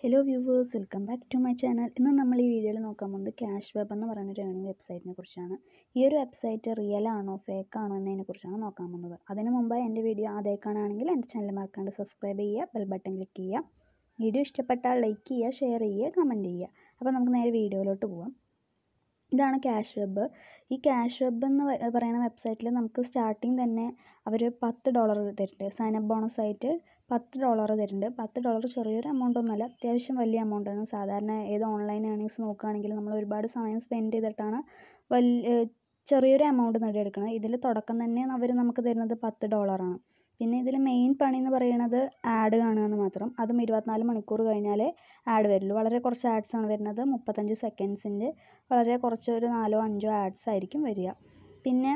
hello viewers welcome back to my channel ഇന്ന് നമ്മൾ ഈ വീഡിയോയിൽ നോക്കാൻ പോകുന്നത് ക്യാഷ് വെബ് എന്ന് പറയുന്ന ഒരു ഏണിംഗ് വെബ്സൈറ്റിനെ കുറിച്ചാണ് ഈ ഒരു വെബ്സൈറ്റ് റിയൽ ആണോ ഫേക്ക് ആണോ എന്നതിനെ കുറിച്ചാണ് നോക്കാൻ പോകുന്നത് അതിന് മുമ്പായി എൻ്റെ വീഡിയോ ആദ്യമായിക്കാണെങ്കിൽ എൻ്റെ ചാനൽ മറക്കാണ്ട് സബ്സ്ക്രൈബ് ചെയ്യുക ബെൽ ബട്ടൺ ക്ലിക്ക് ചെയ്യുക വീഡിയോ ഇഷ്ടപ്പെട്ടാൽ ലൈക്ക് ചെയ്യുക ഷെയർ ചെയ്യുക കമൻറ്റ് ചെയ്യുക അപ്പോൾ നമുക്ക് നേരെ വീഡിയോയിലോട്ട് പോവാം ഇതാണ് ക്യാഷ് വെബ് ഈ ക്യാഷ് വെബ് എന്ന് പ- പറയുന്ന വെബ്സൈറ്റിൽ നമുക്ക് സ്റ്റാർട്ടിങ് തന്നെ അവർ പത്ത് ഡോളർ തരുന്നുണ്ട് സൈൻ അപ്പ് ബോണസ് ആയിട്ട് പത്ത് ഡോളർ തരുന്നുണ്ട് പത്ത് ഡോളർ ചെറിയൊരു എമൗണ്ട് ഒന്നുമല്ല അത്യാവശ്യം വലിയ എമൗണ്ടാണ് സാധാരണ ഏത് ഓൺലൈൻ ഏണിങ്സ് നോക്കുകയാണെങ്കിൽ നമ്മൾ ഒരുപാട് സമയം സ്പെൻഡ് ചെയ്തിട്ടാണ് വലിയ ചെറിയൊരു എമൗണ്ട് നേടിയെടുക്കുന്നത് ഇതിൽ തുടക്കം തന്നെ അവർ നമുക്ക് തരുന്നത് പത്ത് ഡോളറാണ് പിന്നെ ഇതിൽ മെയിൻ പണി എന്ന് പറയുന്നത് ആഡ് കാണുക എന്ന് മാത്രം അതും ഇരുപത്തിനാല് മണിക്കൂർ കഴിഞ്ഞാലേ ആഡ് വരുള്ളൂ വളരെ കുറച്ച് ആഡ്സ് ആണ് വരുന്നത് മുപ്പത്തഞ്ച് സെക്കൻഡ്സിൻ്റെ വളരെ കുറച്ച് ഒരു നാലോ അഞ്ചോ ആഡ്സ് ആയിരിക്കും വരിക പിന്നെ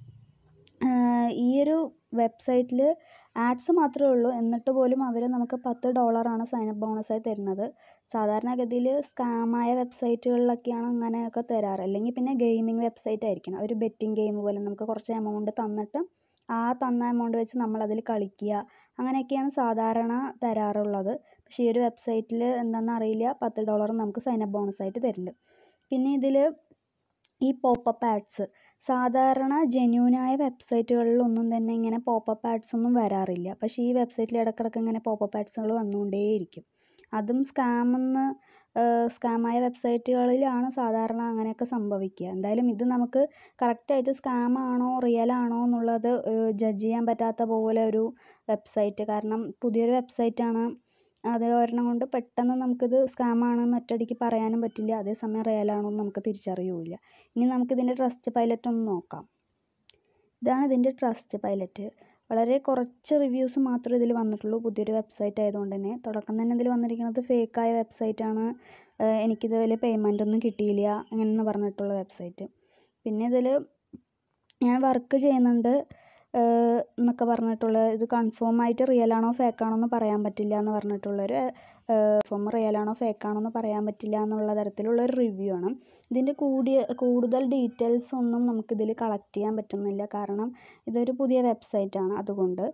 ആഹ് ഈ ഒരു വെബ്സൈറ്റിൽ ആഡ്സ് മാത്രമേ ഉള്ളൂ എന്നിട്ട് പോലും അവർ നമുക്ക് പത്ത് ഡോളറാണ് സൈൻ അപ്പ് ബോണസായി തരുന്നത് സാധാരണഗതിയിൽ സ്കാമായ വെബ്സൈറ്റുകളിലൊക്കെയാണ് അങ്ങനെയൊക്കെ തരാറ് അല്ലെങ്കിൽ പിന്നെ ഗെയിമിംഗ് വെബ്സൈറ്റ് ആയിരിക്കണം ഒരു ബെറ്റിംഗ് ഗെയിം പോലെ നമുക്ക് കുറച്ച് എമൗണ്ട് തന്നിട്ട് ആ തന്ന എമൗണ്ട് വെച്ച് നമ്മൾ അതിൽ കളിക്കുക അങ്ങനെയൊക്കെയാണ് സാധാരണ തരാറുള്ളത് പക്ഷേ ഈ ഒരു വെബ്സൈറ്റിൽ എന്താണെന്ന് അറിയില്ല പത്ത് ഡോളർ നമുക്ക് സൈൻ അപ്പ് ബോണസായിട്ട് തരുന്നുണ്ട് പിന്നെ ഇതിൽ ഈ പോപ്പപ്പ് ആഡ്സ് സാധാരണ ജെന്യൂനായ വെബ്സൈറ്റുകളിലൊന്നും തന്നെ ഇങ്ങനെ പോപ്പപ്പ് ആഡ്സ് ഒന്നും വരാറില്ല പക്ഷേ ഈ വെബ്സൈറ്റിൽ ഇടയ്ക്കിടയ്ക്ക് ഇങ്ങനെ പോപ്പപ്പ് ആഡ്സുകൾ വന്നുകൊണ്ടേയിരിക്കും അതും സ്കാമെന്ന് സ്കാമായ വെബ്സൈറ്റുകളിലാണ് സാധാരണ അങ്ങനെയൊക്കെ സംഭവിക്കുക എന്തായാലും ഇത് നമുക്ക് കറക്റ്റായിട്ട് സ്കാം ആണോ റിയൽ ആണോ എന്നുള്ളത് ജഡ്ജ് ചെയ്യാൻ പറ്റാത്ത പോലെ ഒരു വെബ്സൈറ്റ് കാരണം പുതിയൊരു വെബ്സൈറ്റാണ് അത് കാരണം കൊണ്ട് പെട്ടെന്ന് നമുക്കിത് സ്കാം ആണെന്ന് ഒറ്റയടിക്ക് പറയാനും പറ്റില്ല അതേസമയം റിയൽ ആണോ എന്ന് നമുക്ക് തിരിച്ചറിയൂല ഇനി നമുക്കിതിൻ്റെ ട്രസ്റ്റ് പൈലറ്റ് ഒന്ന് നോക്കാം ഇതാണ് ഇതിൻ്റെ ട്രസ്റ്റ് പൈലറ്റ് വളരെ കുറച്ച് റിവ്യൂസ് മാത്രമേ ഇതിൽ വന്നിട്ടുള്ളൂ പുതിയൊരു വെബ്സൈറ്റ് ആയതുകൊണ്ട് തന്നെ തുടക്കം തന്നെ ഇതിൽ വന്നിരിക്കുന്നത് ഫേക്കായ വെബ്സൈറ്റാണ് എനിക്കിത് വലിയ പേയ്മെൻ്റ് ഒന്നും കിട്ടിയില്ല അങ്ങനെയെന്ന് പറഞ്ഞിട്ടുള്ള വെബ്സൈറ്റ് പിന്നെ ഇതിൽ ഞാൻ വർക്ക് ചെയ്യുന്നുണ്ട് ഏഹ് എന്നൊക്കെ പറഞ്ഞിട്ടുള്ള ഇത് കൺഫേം ആയിട്ട് റിയൽ ആണോ ഫേക്ക് ആണോ എന്ന് പറയാൻ പറ്റില്ല എന്ന് പറഞ്ഞിട്ടുള്ളൊരു കൺഫേം റിയൽ ആണോ ഫേക്ക് ആണോ എന്ന് പറയാൻ പറ്റില്ല എന്നുള്ള തരത്തിലുള്ള ഒരു റിവ്യൂ ആണ് ഇതിൻ്റെ കൂടിയ കൂടുതൽ ഡീറ്റെയിൽസ് ഒന്നും നമുക്കിതിൽ കളക്ട് ചെയ്യാൻ പറ്റുന്നില്ല കാരണം ഇതൊരു പുതിയ വെബ്സൈറ്റ് ആണ് അതുകൊണ്ട്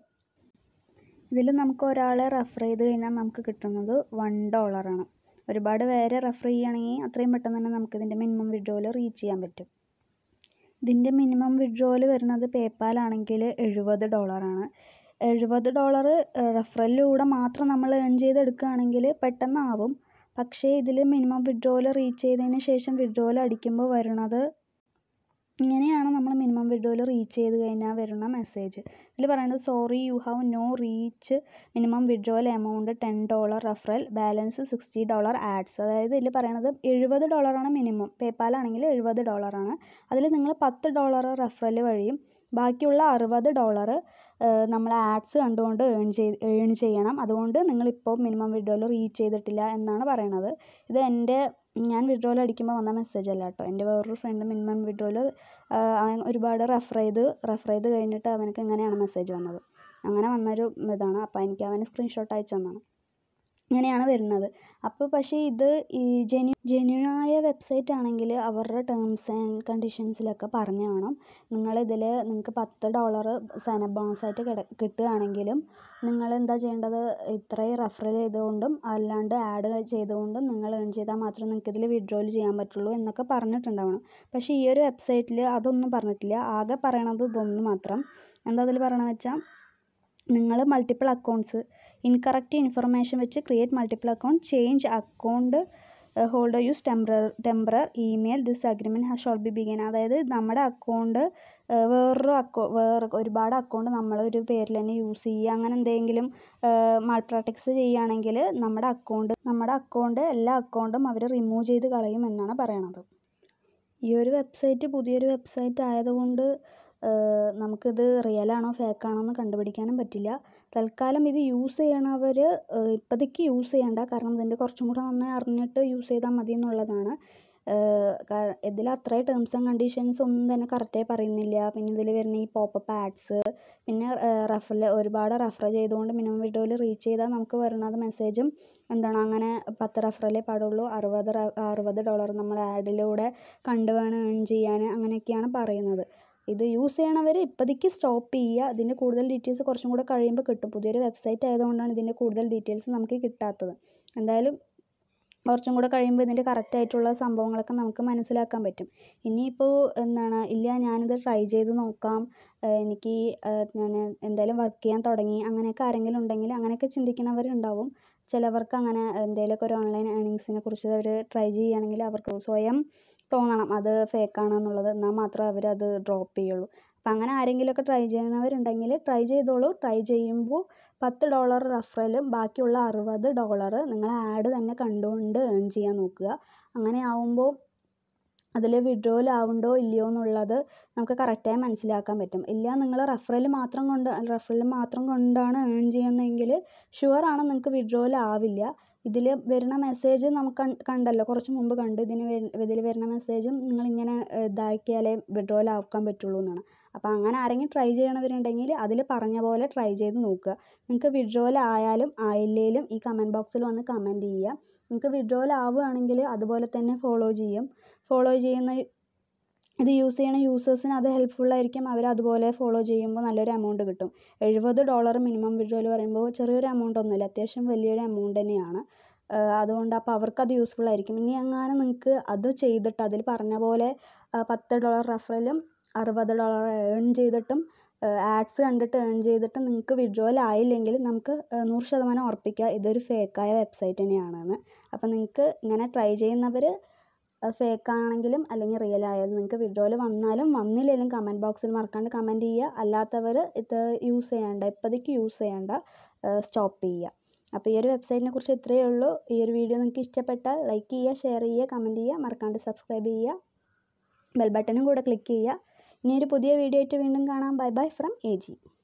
ഇതിൽ നമുക്ക് ഒരാളെ റെഫർ ചെയ്ത് കഴിഞ്ഞാൽ നമുക്ക് കിട്ടുന്നത് വൺ ഡോളറാണ് ഒരുപാട് പേരെ റെഫർ ചെയ്യുകയാണെങ്കിൽ അത്രയും പെട്ടെന്ന് തന്നെ നമുക്കിതിൻ്റെ മിനിമം വിഡ്രോയിൽ റീച്ച് ചെയ്യാൻ പറ്റും ഇതിൻ്റെ മിനിമം വിഡ്രോവൽ വരുന്നത് പേപ്പാൽ ആണെങ്കിൽ എഴുപത് ഡോളറാണ് എഴുപത് ഡോളർ റെഫറലിലൂടെ മാത്രം നമ്മൾ ഏൺ ചെയ്തെടുക്കുകയാണെങ്കിൽ പെട്ടെന്നാവും പക്ഷേ ഇതിൽ മിനിമം വിഡ്രോവൽ റീച്ച് ചെയ്തതിന് ശേഷം വിഡ്രോവൽ അടിക്കുമ്പോൾ വരുന്നത് ഇങ്ങനെയാണ് നമ്മൾ മിനിമം വിഡ്രോവൽ റീച്ച് ചെയ്ത് കഴിഞ്ഞാൽ വരുന്ന മെസ്സേജ് ഇതിൽ പറയുന്നത് sorry you have no reach minimum withdrawal amount ten dollar referral balance sixty dollar ads അതായത് ഇതിൽ പറയണത് എഴുപത് ഡോളറാണ് മിനിമം പേപ്പാലാണെങ്കിൽ എഴുപത് ഡോളറാണ് അതിൽ നിങ്ങൾ പത്ത് ഡോളർ റെഫറൽ വഴിയും ബാക്കിയുള്ള അറുപത് ഡോളർ നമ്മൾ ആഡ്സ് കണ്ടുകൊണ്ട് ഏൺ ചെയ്ത് ഏൺ ചെയ്യണം അതുകൊണ്ട് നിങ്ങളിപ്പോൾ മിനിമം വിഡ്രോവൽ റീച്ച് ചെയ്തിട്ടില്ല എന്നാണ് പറയണത് ഇത് എൻ്റെ ഞാൻ വിഡ്രോവൽ അടിക്കുമ്പോൾ വന്ന മെസ്സേജ് അല്ല കേട്ടോ എൻ്റെ വേറൊരു ഫ്രണ്ട് മിനിമം വിഡ്രോവൽ അവൻ ഒരുപാട് റെഫർ ചെയ്ത് റെഫർ ചെയ്ത് കഴിഞ്ഞിട്ട് അവനക്ക് ഇങ്ങനെയാണ് മെസ്സേജ് വന്നത് അങ്ങനെ വന്നൊരു ഇതാണ് അപ്പോൾ എനിക്ക് അവന് സ്ക്രീൻഷോട്ട് അയച്ചു തന്നതാണ് ഇങ്ങനെയാണ് വരുന്നത് അപ്പോൾ പക്ഷേ ഇത് ഈ ജെന്യു ജെന്യുനായ വെബ്സൈറ്റ് ആണെങ്കിൽ അവരുടെ ടേംസ് ആൻഡ് കണ്ടീഷൻസിലൊക്കെ പറഞ്ഞു വേണം നിങ്ങളിതിൽ നിങ്ങൾക്ക് പത്ത് ഡോളർ സൈൻ അപ്പ് ബോണസായിട്ട് കിട കിട്ടുകയാണെങ്കിലും നിങ്ങൾ എന്താ ചെയ്യേണ്ടത് ഇത്രയും റെഫറൽ ചെയ്തുകൊണ്ടും അല്ലാണ്ട് ആഡ് ചെയ്തുകൊണ്ടും നിങ്ങൾ ഏൺ ചെയ്താൽ മാത്രമേ നിങ്ങൾക്ക് ഇതിൽ വിഡ്രോവൽ ചെയ്യാൻ പറ്റുള്ളൂ എന്നൊക്കെ പറഞ്ഞിട്ടുണ്ടാവണം പക്ഷേ ഈ ഒരു വെബ്സൈറ്റിൽ അതൊന്നും പറഞ്ഞിട്ടില്ല ആകെ പറയണത് ഇതൊന്നും മാത്രം എന്താ അതിൽ പറയണമെന്ന് വെച്ചാൽ നിങ്ങൾ മൾട്ടിപ്പിൾ അക്കൗണ്ട്സ് ഇൻകറക്റ്റ് ഇൻഫർമേഷൻ വെച്ച് create multiple account change account holder use temporary temporary email this agreement has shall be begin അതായത് നമ്മുടെ അക്കൗണ്ട് വേറൊരു അക്കൗ വേറെ ഒരുപാട് അക്കൗണ്ട് നമ്മളൊരു പേരിൽ തന്നെ യൂസ് ചെയ്യുക അങ്ങനെ എന്തെങ്കിലും മാൾ പ്രാക്ടീസ് ചെയ്യുകയാണെങ്കിൽ നമ്മുടെ അക്കൗണ്ട് നമ്മുടെ അക്കൗണ്ട് എല്ലാ അക്കൗണ്ടും അവർ റിമൂവ് ചെയ്ത് കളയും എന്നാണ് പറയണത് ഈ ഒരു വെബ്സൈറ്റ് പുതിയൊരു വെബ്സൈറ്റ് ആയതുകൊണ്ട് ഏഹ് നമുക്കിത് റിയൽ ആണോ ഫേക്ക് ആണോ എന്ന് കണ്ടുപിടിക്കാനും പറ്റില്ല തൽക്കാലം ഇത് യൂസ് ചെയ്യണവർ ഇപ്പോഴത്തേക്ക് യൂസ് ചെയ്യണ്ട കാരണം ഇതിൻ്റെ കുറച്ചും കൂടെ നന്നായി അറിഞ്ഞിട്ട് യൂസ് ചെയ്താൽ മതി എന്നുള്ളതാണ് ഇതിൽ അത്രയും ടേംസ് ആൻഡ് കണ്ടീഷൻസ് ഒന്നും തന്നെ കറക്റ്റായി പറയുന്നില്ല പിന്നെ ഇതിൽ വരുന്ന ഈ പോപ്പപ്പ് ആഡ്സ് പിന്നെ റെഫറൽ ഒരുപാട് റെഫർ ചെയ്തുകൊണ്ട് മിനിമം വിഡ്രോയിൽ റീച്ച് ചെയ്താൽ നമുക്ക് വരുന്നത് മെസ്സേജും എന്താണ് അങ്ങനെ പത്ത് റെഫറലേ പാടുള്ളൂ അറുപത് അറുപത് ഡോളർ നമ്മൾ ആഡിലൂടെ കണ്ടു വേണം ഏൺ ചെയ്യാൻ അങ്ങനെയൊക്കെയാണ് പറയുന്നത് ഇത് യൂസ് ചെയ്യണവർ ഇപ്പോഴത്തേക്ക് സ്റ്റോപ്പ് ചെയ്യുക ഇതിൻ്റെ കൂടുതൽ ഡീറ്റെയിൽസ് കുറച്ചും കൂടെ കഴിയുമ്പോൾ കിട്ടും പുതിയൊരു വെബ്സൈറ്റ് ആയതുകൊണ്ടാണ് ഇതിൻ്റെ കൂടുതൽ ഡീറ്റെയിൽസ് നമുക്ക് കിട്ടാത്തത് എന്തായാലും കുറച്ചും കൂടെ കഴിയുമ്പോൾ ഇതിൻ്റെ കറക്റ്റായിട്ടുള്ള സംഭവങ്ങളൊക്കെ നമുക്ക് മനസ്സിലാക്കാൻ പറ്റും ഇനിയിപ്പോൾ എന്താണ് ഇല്ല ഞാനിത് ട്രൈ ചെയ്ത് നോക്കാം എനിക്ക് ഞാൻ എന്തായാലും വർക്ക് ചെയ്യാൻ തുടങ്ങി അങ്ങനെയൊക്കെ ആരെങ്കിലും ഉണ്ടെങ്കിൽ അങ്ങനെയൊക്കെ ചിന്തിക്കുന്നവരുണ്ടാവും ചിലവർക്ക് അങ്ങനെ എന്തെങ്കിലുമൊക്കെ ഒരു ഓൺലൈൻ ഏണിങ്സിനെ കുറിച്ച് അവർ ട്രൈ ചെയ്യുകയാണെങ്കിൽ അവർക്ക് സ്വയം തോന്നണം അത് ഫേക്കാണെന്നുള്ളത് എന്നാൽ മാത്രമേ അവരത് ഡ്രോപ്പ് ചെയ്യുള്ളൂ അപ്പം അങ്ങനെ ആരെങ്കിലുമൊക്കെ ട്രൈ ചെയ്യുന്നവരുണ്ടെങ്കിൽ ട്രൈ ചെയ്തോളൂ ട്രൈ ചെയ്യുമ്പോൾ പത്ത് ഡോളർ റഫറലും ബാക്കിയുള്ള അറുപത് ഡോളർ നിങ്ങൾ ആഡ് തന്നെ കണ്ടുകൊണ്ട് ഏൺ ചെയ്യാൻ നോക്കുക അങ്ങനെ ആവുമ്പോൾ അതിൽ വിഡ്രോവൽ ആവുന്നുണ്ടോ ഇല്ലയോ എന്നുള്ളത് നമുക്ക് കറക്റ്റായി മനസ്സിലാക്കാൻ പറ്റും ഇല്ല നിങ്ങൾ റഫറൽ മാത്രം കൊണ്ട് റഫറൽ മാത്രം കൊണ്ടാണ് ഏൺ ചെയ്യുന്നതെങ്കിൽ ഷുവറാണ് നിങ്ങൾക്ക് വിഡ്രോവൽ ആവില്ല ഇതിൽ വരുന്ന മെസ്സേജ് നമുക്ക് കണ്ടല്ലോ കുറച്ച് മുമ്പ് കണ്ടു ഇതിന് ഇതിൽ വരുന്ന മെസ്സേജും നിങ്ങളിങ്ങനെ ഇതാക്കിയാലേ വിഡ്രോവൽ ആക്കാൻ പറ്റുള്ളൂ എന്നാണ് അപ്പോൾ അങ്ങനെ ആരെങ്കിലും ട്രൈ ചെയ്യണവരുണ്ടെങ്കിൽ അതിൽ പറഞ്ഞ പോലെ ട്രൈ ചെയ്ത് നോക്കുക നിങ്ങൾക്ക് വിഡ്രോവൽ ആയാലും ആയില്ലേലും ഈ കമൻറ്റ് ബോക്സിൽ വന്ന് കമൻറ്റ് ചെയ്യുക നിങ്ങൾക്ക് വിഡ്രോവൽ ആവുകയാണെങ്കിൽ അതുപോലെ തന്നെ ഫോളോ ചെയ്യും ഫോളോ ചെയ്യുന്ന ഇത് യൂസ് ചെയ്യണ യൂസേഴ്സിന് അത് ഹെൽപ്ഫുൾ ആയിരിക്കും അവർ അതുപോലെ ഫോളോ ചെയ്യുമ്പോൾ നല്ലൊരു എമൗണ്ട് കിട്ടും എഴുപത് ഡോളർ മിനിമം വിഡ്രോവൽ പറയുമ്പോൾ ചെറിയൊരു എമൗണ്ട് ഒന്നുമില്ല അത്യാവശ്യം വലിയൊരു എമൗണ്ട് തന്നെയാണ് അതുകൊണ്ട് അപ്പോൾ അവർക്കത് യൂസ്ഫുൾ ആയിരിക്കും ഇനി എങ്ങാനും നിങ്ങൾക്ക് അത് ചെയ്തിട്ട് അതിൽ പറഞ്ഞ പോലെ പത്ത് ഡോളർ റഫറലും അറുപത് ഡോളർ ഏൺ ചെയ്തിട്ടും ആഡ്സ് കണ്ടിട്ട് ഏൺ ചെയ്തിട്ട് നിങ്ങൾക്ക് വിഡ്രോവൽ ആയില്ലെങ്കിൽ നമുക്ക് നൂറ് ശതമാനം ഉറപ്പിക്കുക ഇതൊരു ഫേക്കായ വെബ്സൈറ്റ് തന്നെയാണെന്ന് അപ്പോൾ നിങ്ങൾക്ക് ഇങ്ങനെ ട്രൈ ചെയ്യുന്നവർ ഫേക്ക് ആണെങ്കിലും അല്ലെങ്കിൽ റിയൽ ആയാലും നിങ്ങൾക്ക് വിഡ്രോവൽ വന്നാലും വന്നില്ലെങ്കിലും കമൻറ്റ് ബോക്സിൽ മറക്കാണ്ട് കമൻറ്റ് ചെയ്യുക അല്ലാത്തവർ ഇത് യൂസ് ചെയ്യേണ്ട ഇപ്പോഴത്തേക്ക് യൂസ് ചെയ്യേണ്ട സ്റ്റോപ്പ് ചെയ്യുക അപ്പോൾ ഈ ഒരു വെബ്സൈറ്റിനെ കുറിച്ച് ഇത്രയേ ഉള്ളൂ ഈ ഒരു വീഡിയോ നിങ്ങൾക്ക് ഇഷ്ടപ്പെട്ടാൽ ലൈക്ക് ചെയ്യുക ഷെയർ ചെയ്യുക കമൻറ്റ് ചെയ്യുക മറക്കാണ്ട് സബ്സ്ക്രൈബ് ചെയ്യുക ബെൽ ബട്ടണും കൂടെ ക്ലിക്ക് ചെയ്യുക ഇനി ഒരു പുതിയ വീഡിയോ ആയിട്ട് വീണ്ടും കാണാം bye bye from A G